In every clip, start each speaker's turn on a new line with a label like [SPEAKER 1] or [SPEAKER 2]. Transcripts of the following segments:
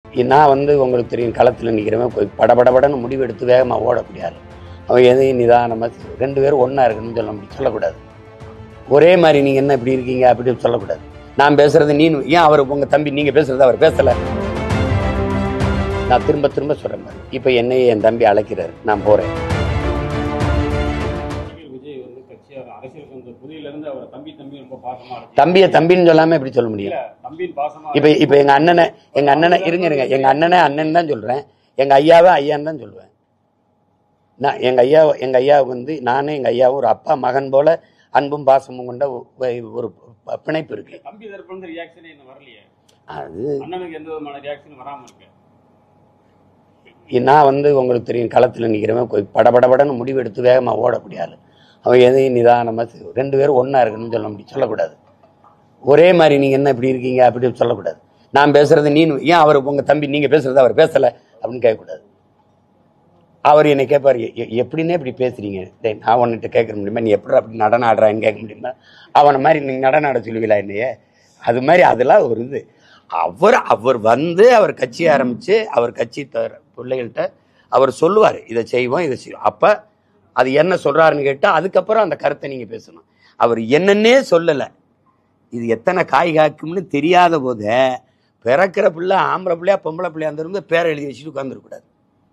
[SPEAKER 1] நான் வந்து உங்களுக்கு தெரியும் களத்தில் நிற்கிறவன் போய் படபடபடன்னு முடிவு எடுத்து வேகமாக ஓடக்கூடியாது அவன் எதையும் நிதானமாக ரெண்டு பேரும் ஒன்றா இருக்கணும்னு சொல்ல முடியும் சொல்லக்கூடாது ஒரே மாதிரி நீங்கள் என்ன இப்படி இருக்கீங்க அப்படின்னு சொல்லக்கூடாது நான் பேசுறது நீ ஏன் அவர் உங்கள் தம்பி நீங்கள் பேசுறது அவர் பேசலை நான் திரும்ப திரும்ப சொல்கிறேன் பாரு இப்போ என்னையே என் தம்பி அழைக்கிறாரு நான் போகிறேன்
[SPEAKER 2] நடிகர் விஜய் வந்து கட்சியார் அரசியலுக்கு வந்த புதியில இருந்து அவர் தம்பி தம்பி ரொம்ப பாசமா இருக்கு
[SPEAKER 1] தம்பியை தம்பின்னு சொல்லாமல் எப்படி சொல்ல முடியும்
[SPEAKER 2] இல்ல தம்பியின் பாசமா
[SPEAKER 1] இப்போ இப்போ எங்கள் அண்ணனை எங்கள் அண்ணனை இருங்க இருங்க எங்கள் அண்ணனை அண்ணன் தான் சொல்கிறேன் எங்கள் ஐயாவை ஐயான்னு தான் சொல்லுவேன் நான் எங்கள் ஐயா எங்கள் ஐயாவுக்கு வந்து நானும் எங்கள் ஐயாவும் ஒரு அப்பா மகன் போல அன்பும் பாசமும் கொண்ட ஒ- ஒரு ப- பிணைப்பு இருக்கு
[SPEAKER 2] தம்பி தரப்புல இருந்து ரியாக்ஷனே இன்னும் வரலையே
[SPEAKER 1] அது
[SPEAKER 2] அண்ணனுக்கு எந்த விதமான ரியாக்ஷன் வராம இருக்கு
[SPEAKER 1] நான் வந்து உங்களுக்கு தெரியும் களத்தில் நிற்கிறவன் போய் படபடபடன்னு முடிவு எடுத்து வேகமாக ஓடக்கூடியாது அவன் எதையும் நிதானமாக ரெண்டு பேரும் ஒன்றா இருக்கணும்னு சொல்ல முடியும் சொல்லக்கூடாது ஒரே மாதிரி நீங்கள் என்ன இப்படி இருக்கீங்க அப்படின்னு சொல்லக்கூடாது நான் பேசுறது நீ ஏன் அவர் உங்கள் தம்பி நீங்கள் பேசுறது அவர் பேசலை அப்படின்னு கேட்கக்கூடாது அவர் என்னை கேட்பார் "எ- எ- எப்படின்னே இப்படி பேசுறீங்க டேய் நான் ஒன்றுட்டு கேட்க முடியுமா நீ எப்படி அப்படி நடனம் ஆடுறான்னு கேட்க முடியுமா அவனை மாதிரி நீங்கள் நடனம் ஆட சொல்லுவீங்களா என்னையே அது மாதிரி அதெல்லாம் ஒரு இது அவர் அவர் வந்து அவர் கட்சி ஆரம்பித்து அவர் கட்சி தர பிள்ளைகள்கிட்ட அவர் சொல்லுவார் இதை செய்வோம் இதை செய்வோம் அப்போ அது என்ன சொல்கிறாருன்னு கேட்டால் அதுக்கப்புறம் அந்த கருத்தை நீங்கள் பேசணும் அவர் என்னன்னே சொல்லலை இது எத்தனை காய் காக்கும்னு தெரியாத போதே பிறக்கிற பிள்ளை ஆம்பளை பிள்ளையா பொம்பளை பிள்ளையா இருந்திருந்து பேரை எழுதி வச்சுட்டு உட்காந்துருக்கூடாது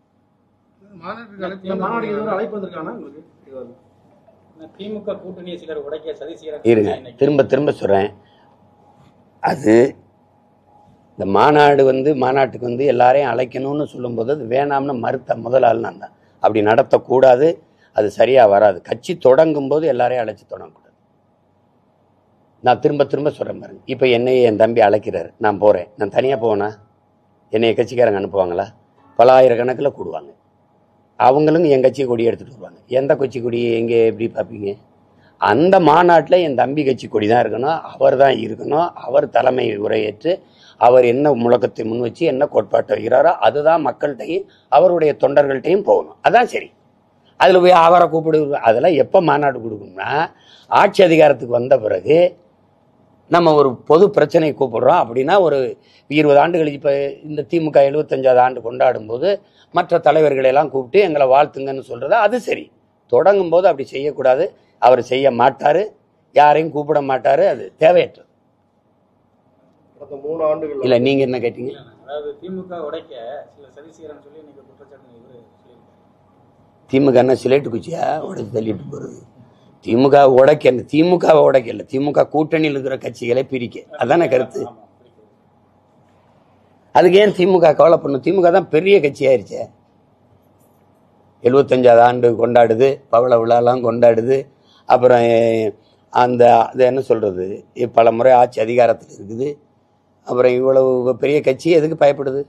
[SPEAKER 3] இந்த மாநாடுக்கு எதுவும் அழைப்பு வந்திருக்கானா உங்களுக்கு இது வந்து.
[SPEAKER 2] திமுக கூட்டணியை சிலர் உடைக்க சதி
[SPEAKER 1] இருங்க திரும்ப திரும்ப சொல்கிறேன் அது இந்த மாநாடு வந்து மாநாட்டுக்கு வந்து எல்லாரையும் அழைக்கணும்னு சொல்லும்போது அது வேணாம்னு மறுத்த முதல் ஆள் நான் தான் அப்படி நடத்தக்கூடாது அது சரியாக வராது கட்சி தொடங்கும் போது எல்லாரையும் அழைச்சி தொடங்கக்கூடாது நான் திரும்ப திரும்ப சொல்கிறேன் பாருங்க இப்போ என்னையே என் தம்பி அழைக்கிறாரு நான் போகிறேன் நான் தனியாக போவேனா என்னைய கட்சிக்காரங்க அனுப்புவாங்களா பல ஆயிரக்கணக்கில் கூடுவாங்க அவங்களும் என் கட்சி கொடி எடுத்துகிட்டு வருவாங்க எந்த கட்சி கொடி எங்கே எப்படி பார்ப்பீங்க அந்த மாநாட்டில் என் தம்பி கட்சி கொடி தான் இருக்கணும் அவர் தான் இருக்கணும் அவர் தலைமை உரையேற்று அவர் என்ன முழக்கத்தை முன் வச்சு என்ன கோட்பாட்டை வைக்கிறாரோ அதுதான் மக்கள்கிட்டையும் அவருடைய தொண்டர்கள்ட்டையும் போகணும் அதான் சரி அதில் போய் அவரை கூப்பிடு அதெல்லாம் எப்போ மாநாடு கொடுக்கணும்னா ஆட்சி அதிகாரத்துக்கு வந்த பிறகு நம்ம ஒரு பொது பிரச்சனை கூப்பிடுறோம் அப்படின்னா ஒரு இருபது ஆண்டு கழிச்சு இப்போ இந்த திமுக எழுபத்தஞ்சாவது ஆண்டு கொண்டாடும் போது மற்ற தலைவர்களை எல்லாம் கூப்பிட்டு எங்களை வாழ்த்துங்கன்னு சொல்றது அது சரி தொடங்கும் போது அப்படி செய்யக்கூடாது அவர் செய்ய மாட்டாரு யாரையும் கூப்பிட மாட்டாரு அது தேவையற்றது
[SPEAKER 3] கடந்த மூணு ஆண்டுகள்
[SPEAKER 1] இல்லை நீங்க என்ன கேட்டீங்க
[SPEAKER 2] அதாவது திமுக உடைக்க சிலர் சதி செய்யறான்னு சொல்லி இன்னைக்கு குற்றச்சாட்டு இவரு சொல்லியிருக்காரு
[SPEAKER 1] திமுக என்ன சிலேட்டு குச்சியா உடைச்சு தள்ளிட்டு போறது திமுக உடைக்க என்ன திமுகவை உடைக்கல திமுக கூட்டணியில் இருக்கிற கட்சிகளை பிரிக்க அதானே கருத்து
[SPEAKER 2] ஆமா பிடிக்குது.
[SPEAKER 1] அதுக்கு ஏன் திமுக கவலை பண்ணும் திமுக தான் பெரிய கட்சி ஆயிருச்சே எழுபத்தஞ்சாவது ஆண்டு கொண்டாடுது பவள விழாலாம் கொண்டாடுது அப்புறம் அஹ், அந்த அது என்ன சொல்றது இ- பல முறை ஆட்சி அதிகாரத்தில் இருக்குது அப்புறம் இவ்வளவு பெரிய கட்சி எதுக்கு பயப்படுது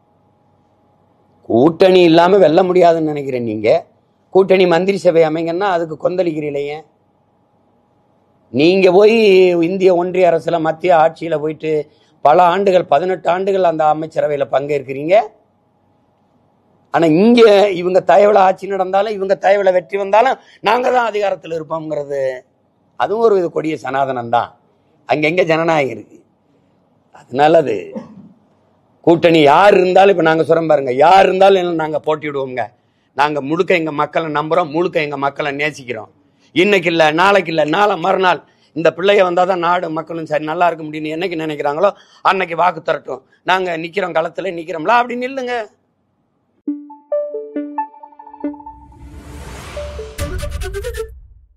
[SPEAKER 1] கூட்டணி இல்லாமல் வெல்ல முடியாதுன்னு நினைக்கிறேன் நீங்க கூட்டணி மந்திரி சபை அமைங்கன்னா அதுக்கு கொந்தளிக்கிறீங்களே ஏன் நீங்க போய் இந்திய ஒன்றிய அரசுல மத்திய ஆட்சியில போயிட்டு பல ஆண்டுகள் பதினெட்டு ஆண்டுகள் அந்த அமைச்சரவையில பங்கேற்கிறீங்க ஆனா இங்க இவங்க தயவுல ஆட்சி நடந்தாலும் இவங்க தயவுல வெற்றி வந்தாலும் நாங்க தான் அதிகாரத்தில் இருப்போம்ங்கிறது அதுவும் ஒரு இது கொடிய சனாதனம் தான் அங்கங்க ஜனநாயகம் இருக்கு அதனால அது கூட்டணி யார் இருந்தாலும் இப்ப நாங்க சொல்றோம் பாருங்க யார் இருந்தாலும் என்ன நாங்க போட்டிடுவோங்க நாங்க முழுக்க எங்க மக்களை நம்புறோம் முழுக்க எங்க மக்களை நேசிக்கிறோம் இன்னைக்கு இல்ல நாளைக்கு இல்ல நாளை மறுநாள் இந்த பிள்ளைய வந்தாதான் நாடு மக்களும் சரி நல்லா இருக்க முடியும்னு என்னைக்கு நினைக்கிறாங்களோ அன்னைக்கு வாக்கு தரட்டும் நாங்க நிக்கிறோம் களத்துல நிக்கிறோம்ல அப்படி நில்லுங்க
[SPEAKER 4] Thank you.